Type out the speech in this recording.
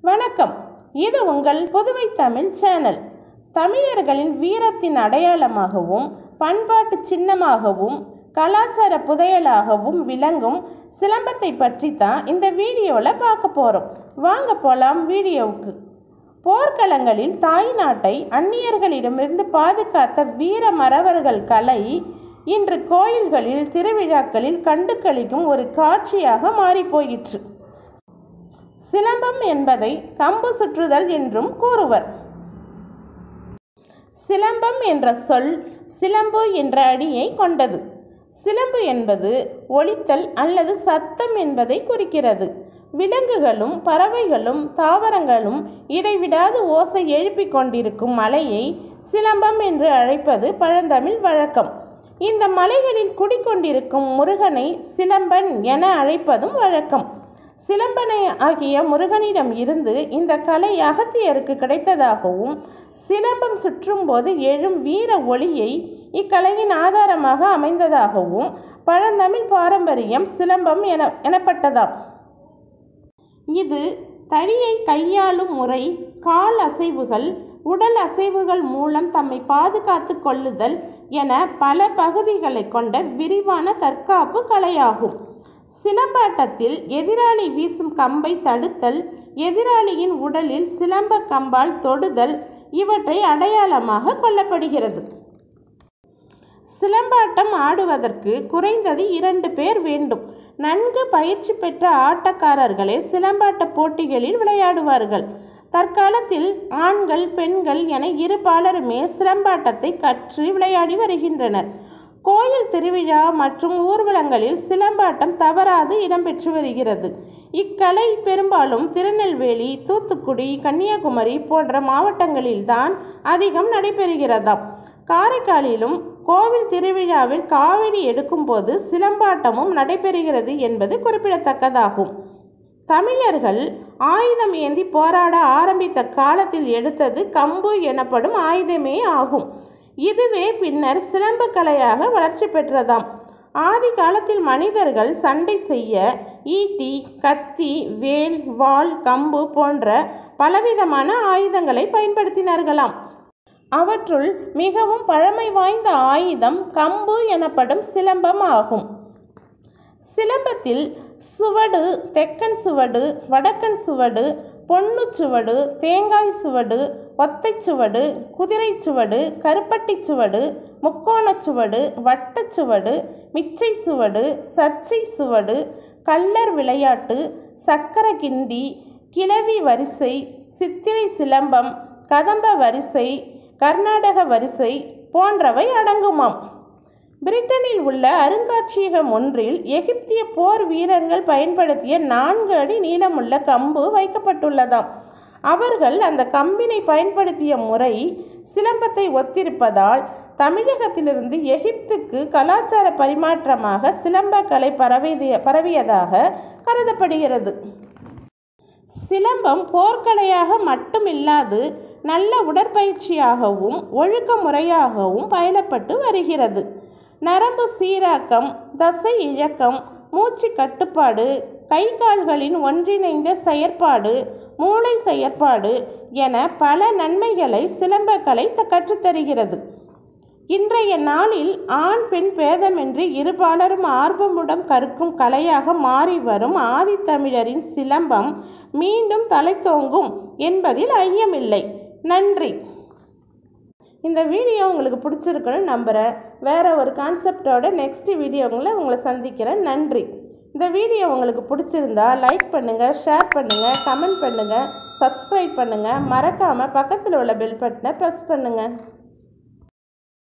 வணக்கம் இது உங்கள் புதுவை தமிழ் சேனல் தமிழர்களின் வீரத்தின் அடையாளமாகவும் பண்பாட்டு சின்னமாகவும் கலாச்சார புதையலாகவும் விளங்கும் சிலம்பத்தை பற்றி தான் இந்த வீடியோவில் பார்க்க போகிறோம் வாங்க போகலாம் வீடியோவுக்கு போர்க்களங்களில் தாய் நாட்டை அந்நியர்களிடமிருந்து பாதுகாத்த வீர மறவர்கள் கலை இன்று கோயில்களில் திருவிழாக்களில் கண்டு கழிக்கும் ஒரு காட்சியாக மாறிப்போயிற்று சிலம்பம் என்பதை கம்பு சுற்றுதல் என்றும் கூறுவர் சிலம்பம் என்ற சொல் சிலம்பு என்ற அடியை கொண்டது சிலம்பு என்பது ஒலித்தல் அல்லது சத்தம் என்பதை குறிக்கிறது விலங்குகளும் பறவைகளும் தாவரங்களும் இடைவிடாது ஓசை எழுப்பிக் கொண்டிருக்கும் மலையை சிலம்பம் என்று அழைப்பது பழந்தமிழ் வழக்கம் இந்த மலைகளில் குடிக்கொண்டிருக்கும் முருகனை சிலம்பன் என அழைப்பதும் வழக்கம் சிலம்பனை ஆகிய முருகனிடம் இருந்து இந்த கலை அகத்தியருக்கு கிடைத்ததாகவும் சிலம்பம் சுற்றும்போது எழும் வீர ஒளியை இக்கலையின் ஆதாரமாக அமைந்ததாகவும் பழந்தமிழ் பாரம்பரியம் சிலம்பம் என எனப்பட்டதாம் இது தடியை கையாளும் முறை கால் அசைவுகள் உடல் அசைவுகள் மூலம் தம்மை பாதுகாத்து கொள்ளுதல் என பல பகுதிகளை கொண்ட விரிவான தற்காப்பு கலையாகும் சிலம்பாட்டத்தில் எதிராளி வீசும் கம்பை தடுத்தல் எதிராளியின் உடலில் சிலம்ப கம்பால் தொடுதல் இவற்றை அடையாளமாக கொள்ளப்படுகிறது சிலம்பாட்டம் ஆடுவதற்கு குறைந்தது இரண்டு பேர் வேண்டும் நன்கு பயிற்சி பெற்ற ஆட்டக்காரர்களே சிலம்பாட்ட போட்டிகளில் விளையாடுவார்கள் தற்காலத்தில் ஆண்கள் பெண்கள் என இரு பாலருமே சிலம்பாட்டத்தை கற்று விளையாடி வருகின்றனர் கோயில் திருவிழா மற்றும் ஊர்வலங்களில் சிலம்பாட்டம் தவறாது இடம்பெற்று வருகிறது இக்கலை பெரும்பாலும் திருநெல்வேலி தூத்துக்குடி கன்னியாகுமரி போன்ற மாவட்டங்களில்தான் அதிகம் நடைபெறுகிறதாம் காரைக்காலிலும் கோவில் திருவிழாவில் காவடி எடுக்கும்போது சிலம்பாட்டமும் நடைபெறுகிறது என்பது குறிப்பிடத்தக்கதாகும் தமிழர்கள் ஆயுதம் ஏந்தி போராட ஆரம்பித்த காலத்தில் எடுத்தது கம்பு எனப்படும் ஆயுதமே ஆகும் இதுவே பின்னர் சிலம்ப கலையாக வளர்ச்சி பெற்றதாம் ஆதி காலத்தில் மனிதர்கள் சண்டை செய்ய ஈட்டி கத்தி வேல் வாள் கம்பு போன்ற பலவிதமான ஆயுதங்களை பயன்படுத்தினார்களாம் அவற்றுள் மிகவும் பழமை வாய்ந்த ஆயுதம் கம்பு எனப்படும் சிலம்பம் ஆகும் சிலம்பத்தில் சுவடு தெக்கன் சுவடு வடக்கன் சுவடு பொன்னு சுவடு தேங்காய் சுவடு ஒத்தை சுவடு குதிரை சுவடு கருப்பட்டி சுவடு முக்கோணச் சுவடு வட்டச் சுவடு மிச்சை சுவடு சர்ச்சை சுவடு கள்ளர் விளையாட்டு சக்கர கிண்டி கிளவி வரிசை சித்திரை சிலம்பம் கதம்ப வரிசை கர்நாடக வரிசை போன்றவை அடங்குமாம் பிரிட்டனில் உள்ள அருங்காட்சியகம் ஒன்றில் எகிப்திய போர் வீரர்கள் பயன்படுத்திய நான்கு அடி நீளமுள்ள கம்பு வைக்கப்பட்டுள்ளதாம் அவர்கள் அந்த கம்பினை பயன்படுத்திய முறை சிலம்பத்தை ஒத்திருப்பதால் தமிழகத்திலிருந்து எகிப்துக்கு கலாச்சார பரிமாற்றமாக சிலம்பக்கலை பரவிய பரவியதாக கருதப்படுகிறது சிலம்பம் போர்க்கலையாக மட்டுமில்லாது நல்ல உடற்பயிற்சியாகவும் ஒழுக்க முறையாகவும் பயிலப்பட்டு வருகிறது நரம்பு சீராக்கம் தசை இழக்கம் மூச்சு கட்டுப்பாடு கை கால்களின் ஒன்றிணைந்த செயற்பாடு மூளை செயற்பாடு என பல நன்மைகளை சிலம்பக்கலை கற்றுத்தருகிறது இன்றைய நாளில் ஆண் பெண் பேதமின்றி இருபாலரும் ஆர்வமுடன் கற்கும் கலையாக மாறி வரும் ஆதித்தமிழரின் சிலம்பம் மீண்டும் தலைத்தோங்கும் என்பதில் ஐயமில்லை நன்றி இந்த வீடியோ உங்களுக்கு பிடிச்சிருக்குன்னு நம்புகிறேன் வேறு ஒரு கான்செப்டோட நெக்ஸ்ட் வீடியோங்களை உங்களை சந்திக்கிறேன் நன்றி இந்த வீடியோ உங்களுக்கு பிடிச்சிருந்தா லைக் பண்ணுங்கள் ஷேர் பண்ணுங்கள் கமெண்ட் பண்ணுங்கள் சப்ஸ்கிரைப் பண்ணுங்கள் மறக்காமல் பக்கத்தில் உள்ள பெல் பட்டனை ப்ரெஸ் பண்ணுங்கள்